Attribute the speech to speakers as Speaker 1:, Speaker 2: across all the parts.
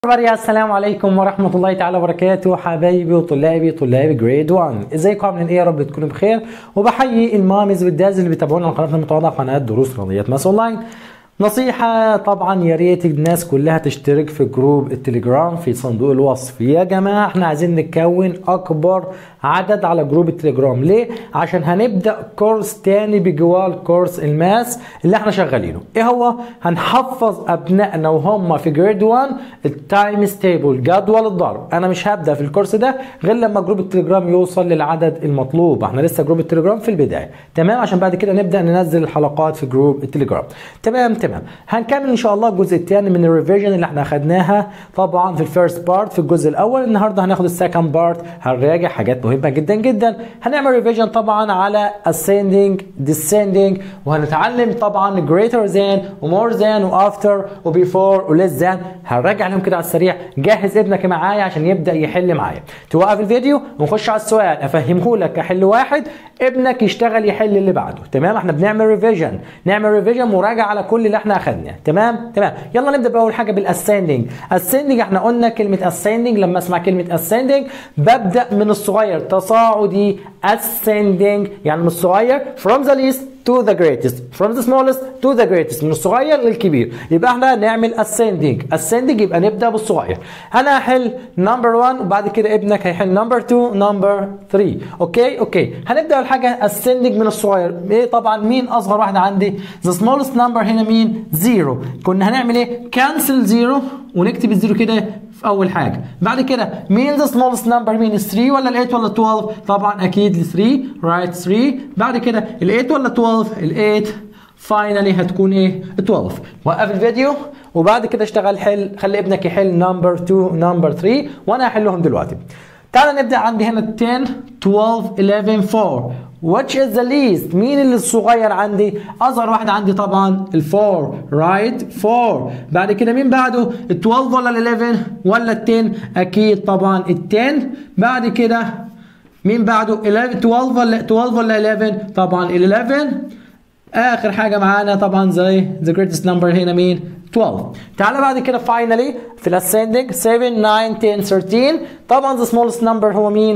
Speaker 1: everybody السلام عليكم ورحمة الله تعالى وبركاته حبايبي وطلابي طلاب جريد 1 ازيكم عاملين ايه يا رب تكونوا بخير وبحيي المامز والداز اللي بيتابعونا على قناتنا المتواضعة قناة دروس رياضيات ماس اونلاين نصيحة طبعا يا ريت الناس كلها تشترك في جروب التليجرام في صندوق الوصف يا جماعة احنا عايزين نكون اكبر عدد على جروب التليجرام ليه؟ عشان هنبدأ كورس تاني بجوال كورس الماس اللي احنا شغالينه ايه هو؟ هنحفظ ابنائنا وهم في جريد 1 التايم ستيبل جدول الضرب انا مش هبدأ في الكورس ده غير لما جروب التليجرام يوصل للعدد المطلوب احنا لسه جروب التليجرام في البداية تمام عشان بعد كده نبدأ ننزل الحلقات في جروب التليجرام تمام تمام هنكمل ان شاء الله الجزء الثاني من الريفيجن اللي احنا اخدناها طبعا في الفيرست بارت في الجزء الاول النهارده هناخد السكند بارت هنراجع حاجات مهمه جدا جدا هنعمل ريفيجن طبعا على ascending descending وهنتعلم طبعا greater than ومور than وافتر وبيفور وليس than هنراجع عليهم كده على السريع جهز ابنك معايا عشان يبدا يحل معايا توقف الفيديو ونخش على السؤال افهمه لك احل واحد ابنك يشتغل يحل اللي بعده تمام احنا بنعمل ريفيجن نعمل ريفيجن مراجعه على كل اللي احنا اخدناه تمام تمام يلا نبدا باول حاجه بالاسندنج اسندنج احنا قلنا كلمه اسندنج لما اسمع كلمه اسندنج ببدا من الصغير تصاعدي ascending يعني من الصغير from the least to the greatest from the smallest to the greatest من الصغير للكبير يبقى احنا نعمل ascending ascending يبقى نبدا بالصغير انا هحل number 1 وبعد كده ابنك هيحل number 2 number 3 اوكي اوكي هنبدا اول حاجه ascending من الصغير ايه طبعا مين اصغر واحد عندي the smallest number هنا مين 0 كنا هنعمل ايه cancel 0 ونكتب الزيرو كده في اول حاجه بعد كده مين ذا سمولست نمبر مين 3 ولا ال 8 ولا 12 طبعا اكيد ال 3 رايت 3 بعد كده ال 8 ولا 12 ال 8 فاينلي هتكون ايه 12 وقف الفيديو وبعد كده اشتغل حل خلي ابنك يحل نمبر 2 نمبر 3 وانا هحلهم دلوقتي تعال نبدا عندي هنا 10 12 11 4 which is the least مين اللي الصغير عندي اصغر واحد عندي طبعا ال4 right 4 بعد كده مين بعده ال12 ولا ال11 ولا ال10 اكيد طبعا ال10 بعد كده مين بعده 11 12 ولا 12 ولا 11 طبعا ال11 اخر حاجه معانا طبعا زي the greatest number هنا مين 12 تعالى بعد كده finally في الاسcending 7 9 10 13 طبعا the smallest number هو مين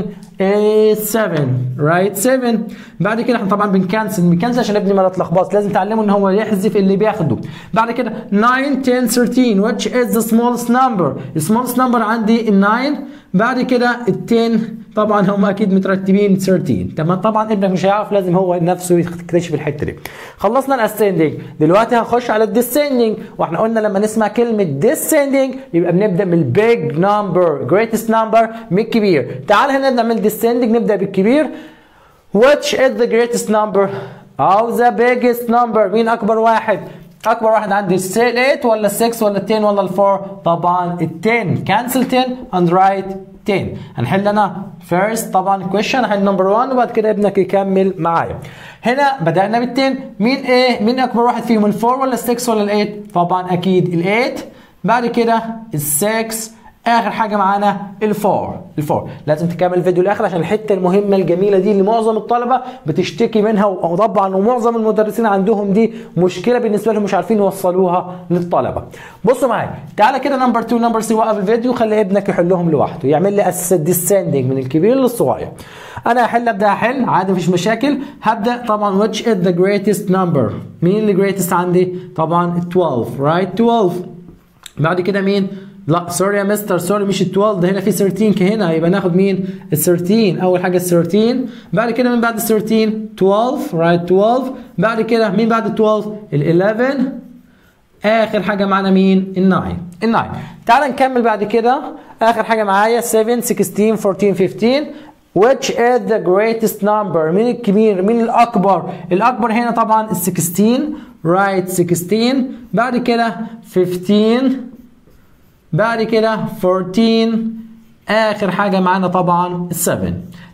Speaker 1: 7 right 7 بعد كده احنا طبعا بنكنسل بنكنسل عشان ابني ما يتلخبطش لازم تعلمه ان هو يحذف اللي بياخده بعد كده 9 10 13 which is the smallest number the smallest number عندي ال 9 بعد كده ال 10 طبعا هم اكيد مترتبين 13 تمام طبعا ابنك مش هيعرف لازم هو نفسه يكتشف الحته دي خلصنا الاسندنج دلوقتي هنخش على الديسندنج واحنا قلنا لما نسمع كلمه ديسندنج يبقى بنبدا من البيج نمبر جريتست نمبر من الكبير تعال هنا نعمل ديسندنج نبدا بالكبير which is the greatest number او the biggest number مين اكبر واحد اكبر واحد عندي ال 8 ولا ال 6 ولا ال 10 ولا ال 4 طبعا ال 10 كانسل 10 and write 10 هنحل انا فيرست طبعا كويشن هنحل نمبر 1 وبعد كده ابنك يكمل معايا هنا بدانا بال 10 مين ايه مين اكبر واحد فيهم ال 4 ولا ال 6 ولا ال 8 طبعا اكيد ال 8 بعد كده ال 6 اخر حاجه معانا الفور الفور لازم تكمل الفيديو الاخر عشان الحته المهمه الجميله دي اللي معظم الطلبه بتشتكي منها وطبعا ومعظم المدرسين عندهم دي مشكله بالنسبه لهم مش عارفين يوصلوها للطلبه بصوا معايا تعالى كده نمبر 2 نمبر 3 وقف الفيديو خلي ابنك يحلهم لوحده يعمل لي ديسندنج من الكبير للصغير انا هحل ابدا احل عادي مفيش مشاكل هبدا طبعا which is the greatest number مين اللي greatest عندي طبعا 12 right 12 بعد كده مين لا سوري يا مستر سوري مش ال 12 ده هنا في 13 هنا يبقى ناخد مين؟ ال 13 اول حاجه ال 13 بعد كده من بعد ال 13 12 رايت 12 بعد كده مين بعد ال 12 ال 11 اخر حاجه معانا مين؟ ال 9 ال 9 تعال نكمل بعد كده اخر حاجه معايا 7 16 14 15 which is the greatest number مين الكبير مين الاكبر الاكبر هنا طبعا ال 16 رايت 16 بعد كده 15 بعد كده 14 اخر حاجه معانا طبعا 7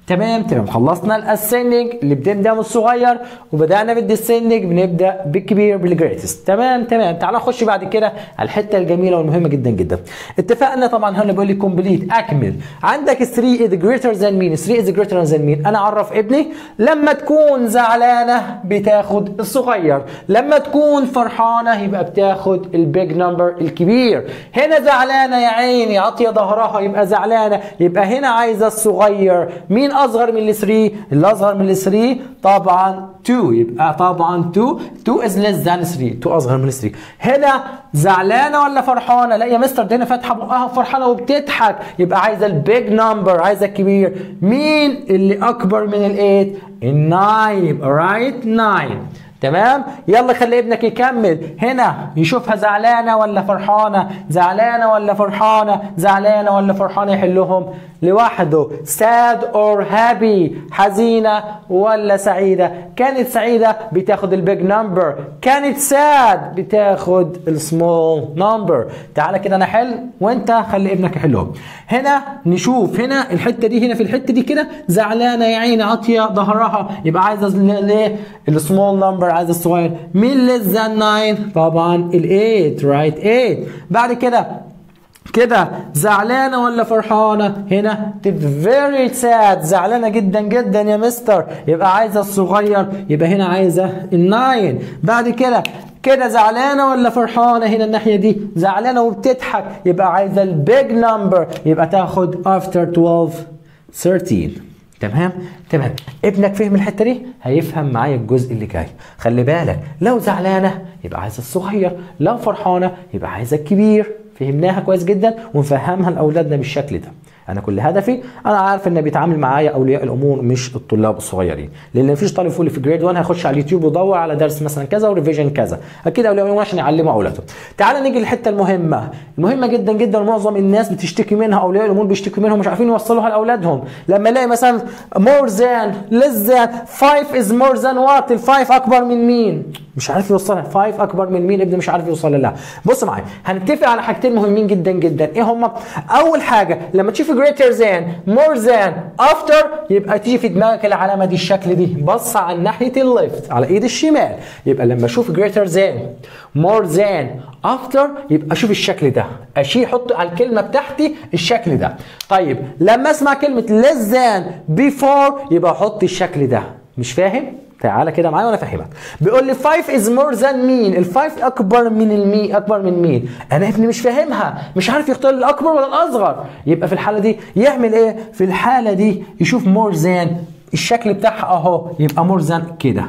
Speaker 1: تمام تمام خلصنا الاسندنج اللي بنبدا من الصغير وبدانا بالديسندنج بنبدا بالكبير بالجريتست تمام تمام تعال نخش بعد كده على الحته الجميله والمهمه جدا جدا اتفقنا طبعا هنا بيقول لي كومبليت اكمل عندك 3 از جريتر ذان مين 3 از جريتر ذان مين انا اعرف ابني لما تكون زعلانه بتاخد الصغير لما تكون فرحانه يبقى بتاخد البيج نمبر الكبير هنا زعلانه يا عيني عاطيه ظهرها يبقى زعلانه يبقى هنا عايزه الصغير مين اصغر من ال 3 اللي اصغر من ال 3 طبعا 2 يبقى طبعا 2 2 از ليس ذان 3 2 اصغر من 3 هنا زعلانه ولا فرحانه لا يا مستر ده هنا فاتحه بقها فرحانه وبتضحك يبقى عايزه البيج نمبر عايزه الكبير مين اللي اكبر من ال 8 ال 9 يبقى رايت 9 تمام يلا خلي ابنك يكمل هنا يشوفها زعلانه ولا فرحانه زعلانه ولا فرحانه زعلانه ولا فرحانه يحلهم لوحده sad or happy حزينه ولا سعيده كانت سعيده بتاخد البيج نمبر كانت sad بتاخد السمول نمبر تعالى كده انا احل وانت خلي ابنك يحلهم هنا نشوف هنا الحته دي هنا في الحته دي كده زعلانه يا عيني عاطيه ظهرها يبقى عايزه ليه السمول نمبر عايزه الصغير مين ليس ذان 9 طبعا ال 8 رايت 8 بعد كده كده زعلانه ولا فرحانه هنا فيري ساد زعلانه جدا جدا يا مستر يبقى عايزه الصغير يبقى هنا عايزه الناين بعد كده كده زعلانه ولا فرحانه هنا الناحيه دي زعلانه وبتضحك يبقى عايزه البيج نمبر يبقى تاخد after 12 13 تمام تمام ابنك فهم الحته دي هيفهم معايا الجزء اللي جاي خلي بالك لو زعلانه يبقى عايزه الصغير لو فرحانه يبقى عايزه الكبير فهمناها كويس جدا ونفهمها لاولادنا بالشكل ده انا كل هدفي انا عارف ان بيتعامل معايا اولياء الامور مش الطلاب الصغيرين لان مفيش طالب فول في جريد 1 هيخش على اليوتيوب ويدور على درس مثلا كذا وريفيجن كذا اكيد اولياء الامور عشان يعلموا اولادهم تعال نيجي للحته المهمه المهمه جدا جدا معظم الناس بتشتكي منها اولياء الامور بيشتكوا منها مش عارفين يوصلوها لاولادهم لما الاقي مثلا مور ذان ليس ذان 5 از مور ذان وات الفايف اكبر من مين مش عارف يوصلها 5 اكبر من مين ابني مش عارف يوصلها لا بص معايا هنتفق على حاجتين مهمين جدا جدا ايه هما اول حاجه لما تشوف greater than more than after يبقى تيجي في دماغك العلامه دي الشكل دي بص على ناحيه الليفت على ايد الشمال يبقى لما اشوف greater than more than after يبقى اشوف الشكل ده اشيل احط على الكلمه بتاعتي الشكل ده طيب لما اسمع كلمه less than before يبقى احط الشكل ده مش فاهم تعالى كده معايا وانا افهمك بيقول لي 5 از مور ذان مين ال5 اكبر من المي اكبر من مين انا ابني مش فاهمها مش عارف يختار الاكبر ولا الاصغر يبقى في الحاله دي يعمل ايه في الحاله دي يشوف مور ذان الشكل بتاعها اهو يبقى مور ذان كده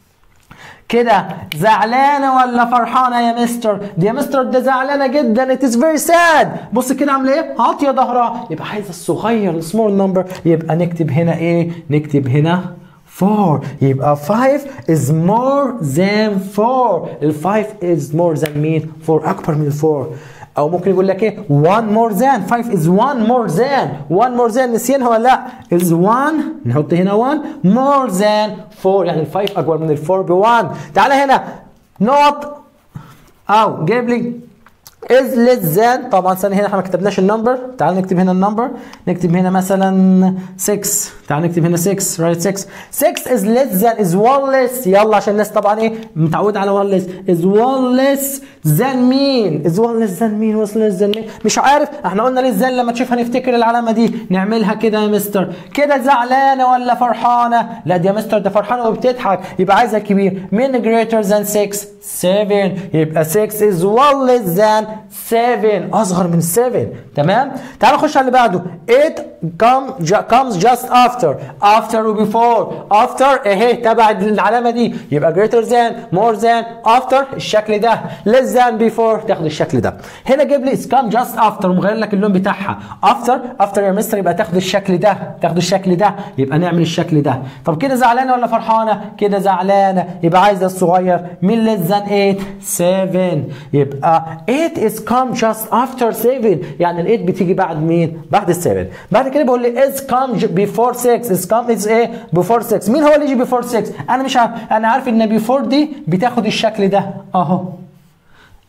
Speaker 1: كده زعلانه ولا فرحانه يا مستر دي يا مستر ده زعلانه جدا ات از فيري ساد بص كده عامله ايه عاطيه ظهرها يبقى عايزه الصغير السمول نمبر يبقى نكتب هنا ايه نكتب هنا 4 يبقى 5 is more than 4 ال 5 is more than مين 4 اكبر من 4 او ممكن يقول لك ايه 1 more than 5 is 1 more than 1 more than نسينها ولا لا is 1 نحط هنا 1 more than 4 يعني ال 5 اكبر من ال 4 ب 1 تعالى هنا not او جايب لي is less than طبعا ثانية هنا احنا ما كتبناش النمبر تعال نكتب هنا النمبر نكتب هنا مثلا 6 تعال نكتب هنا 6 رايت 6 6 is less than is one less يلا عشان الناس طبعا ايه متعودة على one less is one less than مين is one less than مين was less than مين مش عارف احنا قلنا less than لما تشوفها نفتكر العلامة دي نعملها كده يا مستر كده زعلانة ولا فرحانة لا دي يا مستر ده فرحانة وبتضحك يبقى عايزها كبير مين greater than 6 7 يبقى 6 is one less than 7 اصغر من 7 تمام تعال نخش على اللي بعده 8 come comes just after after و before after اهي تبع العلامه دي يبقى greater than more than after الشكل ده less than before تاخد الشكل ده هنا جيب لي come just after ومغير لك اللون بتاعها after after يا مستر يبقى تاخد الشكل ده تاخد الشكل ده يبقى نعمل الشكل ده طب كده زعلانه ولا فرحانه كده زعلانه يبقى عايزه الصغير مين less than 8 7 يبقى 8 is come just after 7 يعني ال 8 بتيجي بعد مين بعد ال 7 بعد كده بيقول لي is come before 6 is come is ايه before 6 مين هو اللي يجي before 6 انا مش عارف انا عارف ان before دي بتاخد الشكل ده اهو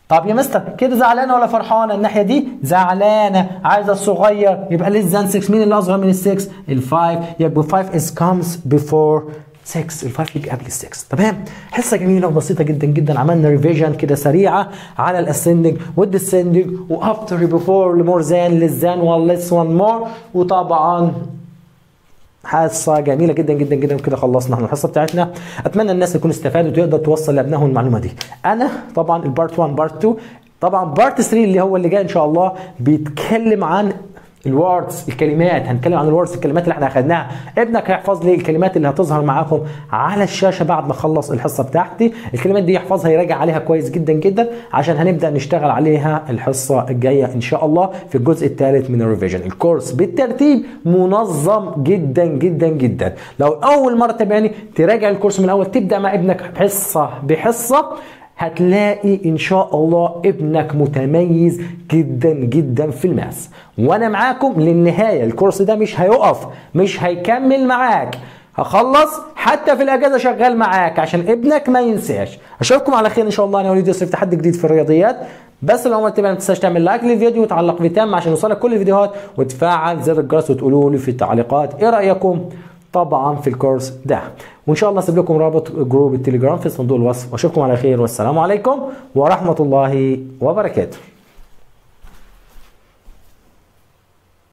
Speaker 1: طب يا مستر كده زعلانه ولا فرحانه الناحيه دي زعلانه عايزه الصغير يبقى ليس ذان 6 مين اللي اصغر من ال 6 ال 5 يبقى 5 is comes before 6 ال 5 يجي قبل ال 6 تمام حصه جميله وبسيطه جدا جدا عملنا ريفيجن كده سريعه على الاسندنج والديسندنج وافتر بيفور لمور ذان ليس ذان وليس وان مور وطبعا حصه جميله جدا جدا جدا وكده خلصنا احنا الحصه بتاعتنا اتمنى الناس تكون استفادوا وتقدر توصل لابنائهم المعلومه دي انا طبعا البارت 1 بارت 2 طبعا بارت 3 اللي هو اللي جاي ان شاء الله بيتكلم عن الوردز الكلمات هنتكلم عن الوردز الكلمات اللي احنا اخدناها ابنك هيحفظ لي الكلمات اللي هتظهر معاكم على الشاشه بعد ما اخلص الحصه بتاعتي الكلمات دي يحفظها يراجع عليها كويس جدا جدا عشان هنبدا نشتغل عليها الحصه الجايه ان شاء الله في الجزء الثالث من الريفيجن الكورس بالترتيب منظم جدا جدا جدا لو اول مره تابعني تراجع الكورس من الاول تبدا مع ابنك حصه بحصه هتلاقي ان شاء الله ابنك متميز جدا جدا في الماس وانا معاكم للنهايه الكورس ده مش هيقف مش هيكمل معاك هخلص حتى في الاجازه شغال معاك عشان ابنك ما ينساش اشوفكم على خير ان شاء الله انا وليد يوسف تحدي جديد في الرياضيات بس لو ما تبقى ما تنساش تعمل لايك للفيديو وتعلق في تام عشان يوصلك كل الفيديوهات وتفعل زر الجرس وتقولوا لي في التعليقات ايه رايكم طبعا في الكورس ده وان شاء الله اسيب لكم رابط جروب التليجرام في صندوق الوصف واشوفكم على خير والسلام عليكم ورحمه الله وبركاته